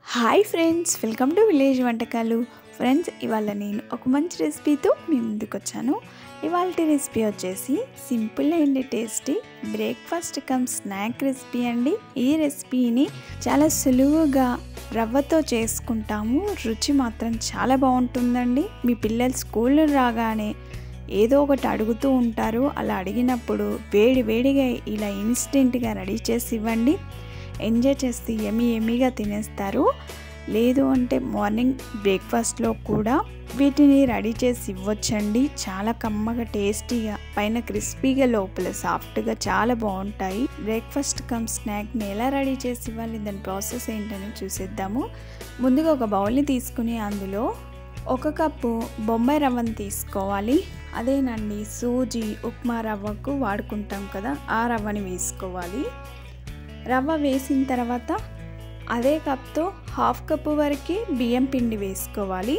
hi friends welcome to village వంటకాలు friends ఇవాళ నేను ఒక మంచి రెసిపీతో మీ ముందుకు వచ్చాను ఇవాళ రెసిపీ వచ్చేసి simple and tasty breakfast come snack recipe అండి ఈ రెసిపీని చాలా సులువుగా రవ్వతో చేసుకుంటాము రుచి మాత్రం చాలా బాగుంటుందండి మీ పిల్లలు స్కూల్ రాగానే ఏదో ఒకటి అడుగుతూ ఉంటారు అలా అడిగినప్పుడు వేడి వేడిగా ఇలా ఇన్స్టెంట్గా రెడీ చేసి ఇవ్వండి ఎంజాయ్ చేస్తే ఎమి ఎమిగా తినేస్తారు లేదు అంటే మార్నింగ్ బ్రేక్ఫాస్ట్లో కూడా వీటిని రెడీ చేసి ఇవ్వచ్చండి చాలా కమ్మగా టేస్టీగా పైన క్రిస్పీగా లోపల సాఫ్ట్గా చాలా బాగుంటాయి బ్రేక్ఫాస్ట్ కమ్ స్నాక్ని ఎలా రెడీ చేసి ఇవ్వాలి దాని ప్రాసెస్ ఏంటని చూసేద్దాము ముందుగా ఒక బౌల్ని తీసుకుని అందులో ఒక కప్పు బొంబాయి రవ్వను తీసుకోవాలి అదేనండి సూజీ ఉప్మా రవ్వకు వాడుకుంటాం కదా ఆ రవ్వని వేసుకోవాలి రవ్వ వేసిన తర్వాత అదే కప్తో హాఫ్ కప్పు వరకు బియ్యం పిండి వేసుకోవాలి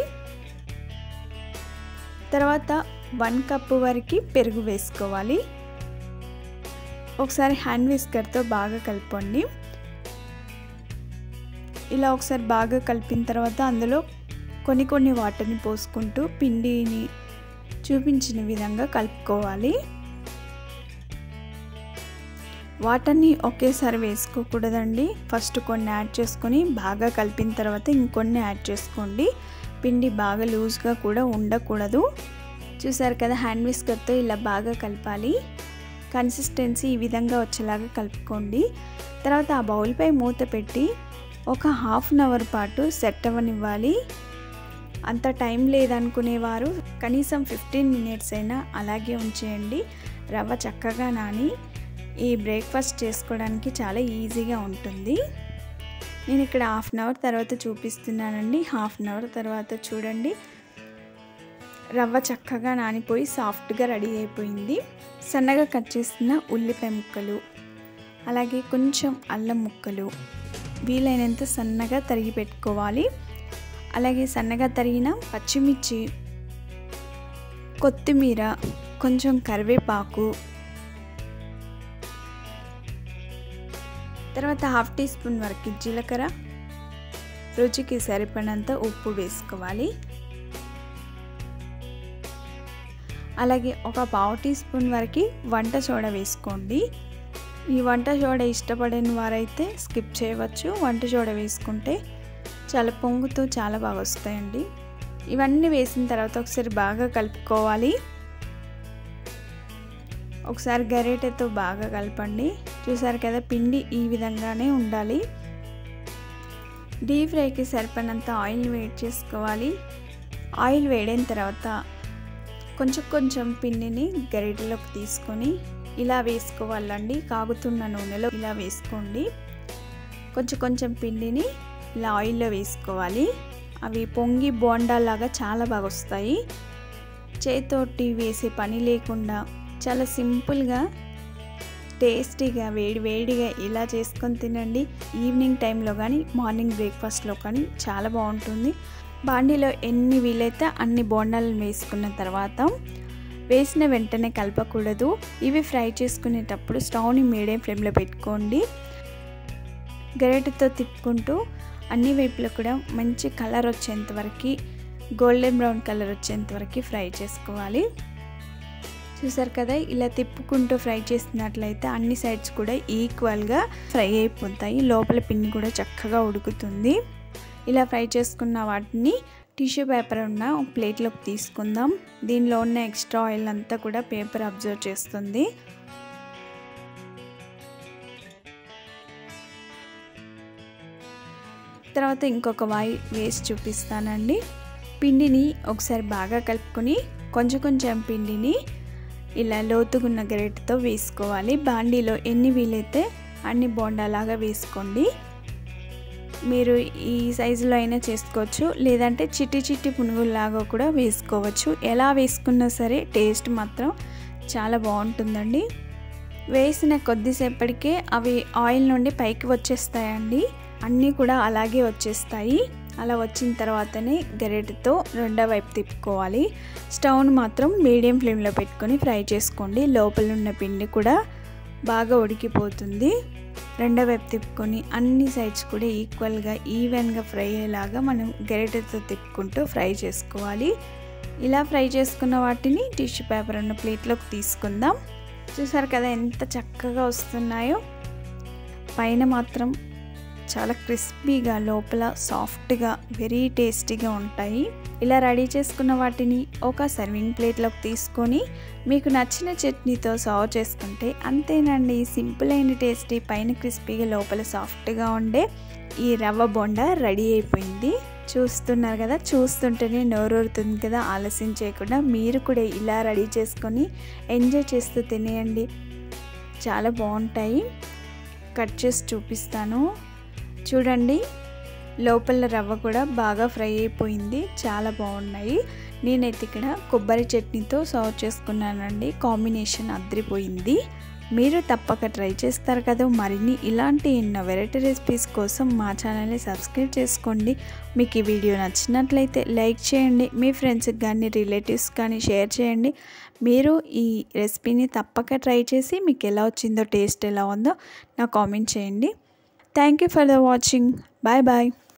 తర్వాత వన్ కప్పు వరకు పెరుగు వేసుకోవాలి ఒకసారి హ్యాండ్ విస్కర్తో బాగా కలపండి ఇలా ఒకసారి బాగా కలిపిన తర్వాత అందులో కొన్ని కొన్ని వాటర్ని పోసుకుంటూ పిండిని చూపించిన విధంగా కలుపుకోవాలి వాటర్ని ఒకేసారి వేసుకోకూడదండి ఫస్ట్ కొన్ని యాడ్ చేసుకొని బాగా కలిపిన తర్వాత ఇంకొన్ని యాడ్ చేసుకోండి పిండి బాగా లూజ్గా కూడా ఉండకూడదు చూసారు కదా హ్యాండ్ విస్కర్తో ఇలా బాగా కలపాలి కన్సిస్టెన్సీ ఈ విధంగా వచ్చేలాగా కలుపుకోండి తర్వాత ఆ బౌల్పై మూత పెట్టి ఒక హాఫ్ అన్ అవర్ పాటు సెట్ అవ్వనివ్వాలి అంత టైం లేదనుకునేవారు కనీసం ఫిఫ్టీన్ మినిట్స్ అయినా అలాగే ఉంచేయండి రవ్వ చక్కగా నాని ఈ బ్రేక్ఫాస్ట్ చేసుకోవడానికి చాలా ఈజీగా ఉంటుంది నేను ఇక్కడ హాఫ్ అన్ అవర్ తర్వాత చూపిస్తున్నానండి హాఫ్ అన్ అవర్ తర్వాత చూడండి రవ్వ చక్కగా నానిపోయి సాఫ్ట్గా రెడీ అయిపోయింది సన్నగా కట్ చేసిన ఉల్లిపాయ ముక్కలు అలాగే కొంచెం అల్లం ముక్కలు వీలైనంత సన్నగా తరిగి పెట్టుకోవాలి అలాగే సన్నగా తరిగిన పచ్చిమిర్చి కొత్తిమీర కొంచెం కరివేపాకు తర్వాత హాఫ్ టీ స్పూన్ వరకు జీలకర్ర రుచికి సరిపడినంత ఉప్పు వేసుకోవాలి అలాగే ఒక పావు టీ స్పూన్ వరకు వంట సోడా వేసుకోండి ఈ వంట సోడా ఇష్టపడని వారైతే స్కిప్ చేయవచ్చు వంట సోడా వేసుకుంటే చాలా పొంగుతూ చాలా బాగా వస్తాయండి ఇవన్నీ వేసిన తర్వాత ఒకసారి బాగా కలుపుకోవాలి ఒకసారి గరిటెతో బాగా కలపండి చూసారు కదా పిండి ఈ విధంగానే ఉండాలి డీప్ ఫ్రైకి సరిపడినంత ఆయిల్ వేడి చేసుకోవాలి ఆయిల్ వేడైన తర్వాత కొంచెం కొంచెం పిండిని గరిటెలోకి తీసుకొని ఇలా వేసుకోవాలండి కాగుతున్న నూనెలో ఇలా వేసుకోండి కొంచెం కొంచెం పిండిని ఇలా ఆయిల్లో వేసుకోవాలి అవి పొంగి బోండాలాగా చాలా బాగా వస్తాయి చేతోటి వేసే పని లేకుండా చాలా సింపుల్గా టేస్టీగా వేడి వేడిగా ఇలా చేసుకొని తినండి ఈవినింగ్ టైంలో కానీ మార్నింగ్ బ్రేక్ఫాస్ట్లో కానీ చాలా బాగుంటుంది బాండీలో ఎన్ని వీలైతే అన్ని బోండాలను వేసుకున్న తర్వాత వేసిన వెంటనే కలపకూడదు ఇవి ఫ్రై చేసుకునేటప్పుడు స్టవ్ని మీడియం ఫ్లేమ్లో పెట్టుకోండి గరిటెతో తిప్పుకుంటూ అన్ని వైపులో కూడా మంచి కలర్ వచ్చేంత వరకు గోల్డెన్ బ్రౌన్ కలర్ వచ్చేంత వరకు ఫ్రై చేసుకోవాలి చూసారు కదా ఇలా తిప్పుకుంటూ ఫ్రై చేసినట్లయితే అన్ని సైడ్స్ కూడా ఈక్వల్గా ఫ్రై అయిపోతాయి లోపల పిండి కూడా చక్కగా ఉడుకుతుంది ఇలా ఫ్రై చేసుకున్న వాటిని టిష్యూ పేపర్ ఉన్న ప్లేట్లోకి తీసుకుందాం దీనిలో ఉన్న ఎక్స్ట్రా ఆయిల్ అంతా కూడా పేపర్ అబ్జర్వ్ చేస్తుంది తర్వాత ఇంకొక వాయి వేసి చూపిస్తానండి పిండిని ఒకసారి బాగా కలుపుకొని కొంచెం కొంచెం పిండిని ఇలా లోతుగున్న గరిటెతో వేసుకోవాలి బాండీలో ఎన్ని వీలైతే అన్ని బోండాలాగా వేసుకోండి మీరు ఈ సైజులో అయినా చేసుకోవచ్చు లేదంటే చిట్టి చిట్టి పునుగుల్లాగా కూడా వేసుకోవచ్చు ఎలా వేసుకున్నా సరే టేస్ట్ మాత్రం చాలా బాగుంటుందండి వేసిన కొద్దిసేపటికే అవి ఆయిల్ నుండి పైకి వచ్చేస్తాయండి అన్నీ కూడా అలాగే వచ్చేస్తాయి అలా వచ్చిన తర్వాతనే గరిటెతో రెండో వైపు తిప్పుకోవాలి స్టవ్ను మాత్రం మీడియం ఫ్లేమ్లో పెట్టుకొని ఫ్రై చేసుకోండి లోపల ఉన్న పిండి కూడా బాగా ఉడికిపోతుంది రెండో వైపు తిప్పుకొని అన్ని సైడ్స్ కూడా ఈక్వల్గా ఈవెన్గా ఫ్రై అయ్యేలాగా మనం గరిటెతో తిప్పుకుంటూ ఫ్రై చేసుకోవాలి ఇలా ఫ్రై చేసుకున్న వాటిని టిష్యూ పేపర్ ఉన్న ప్లేట్లోకి తీసుకుందాం చూసారు కదా ఎంత చక్కగా వస్తున్నాయో పైన మాత్రం చాలా క్రిస్పీగా లోపల సాఫ్ట్గా వెరీ టేస్టీగా ఉంటాయి ఇలా రెడీ చేసుకున్న వాటిని ఒక సర్వింగ్ ప్లేట్లోకి తీసుకొని మీకు నచ్చిన చట్నీతో సర్వ్ చేసుకుంటే అంతేనండి సింపుల్ అయిన టేస్టీ పైన క్రిస్పీగా లోపల సాఫ్ట్గా ఉండే ఈ రవ్వ బొండ రెడీ అయిపోయింది చూస్తున్నారు కదా చూస్తుంటేనే నోరూరుతుంది కదా ఆలస్యం చేయకుండా మీరు కూడా ఇలా రెడీ చేసుకొని ఎంజాయ్ చేస్తూ తినేయండి చాలా బాగుంటాయి కట్ చేసి చూపిస్తాను చూడండి లోపల రవ్వ కూడా బాగా ఫ్రై అయిపోయింది చాలా బాగున్నాయి నేనైతే ఇక్కడ కొబ్బరి చట్నీతో సర్వ్ చేసుకున్నానండి కాంబినేషన్ అద్దరిపోయింది మీరు తప్పక ట్రై చేస్తారు కదా మరిన్ని ఇలాంటి ఎన్నో వెరైటీ రెసిపీస్ కోసం మా ఛానల్ని సబ్స్క్రైబ్ చేసుకోండి మీకు ఈ వీడియో నచ్చినట్లయితే లైక్ చేయండి మీ ఫ్రెండ్స్కి కానీ రిలేటివ్స్ కానీ షేర్ చేయండి మీరు ఈ రెసిపీని తప్పక ట్రై చేసి మీకు ఎలా వచ్చిందో టేస్ట్ ఎలా ఉందో నాకు కామెంట్ చేయండి thank you for the watching bye bye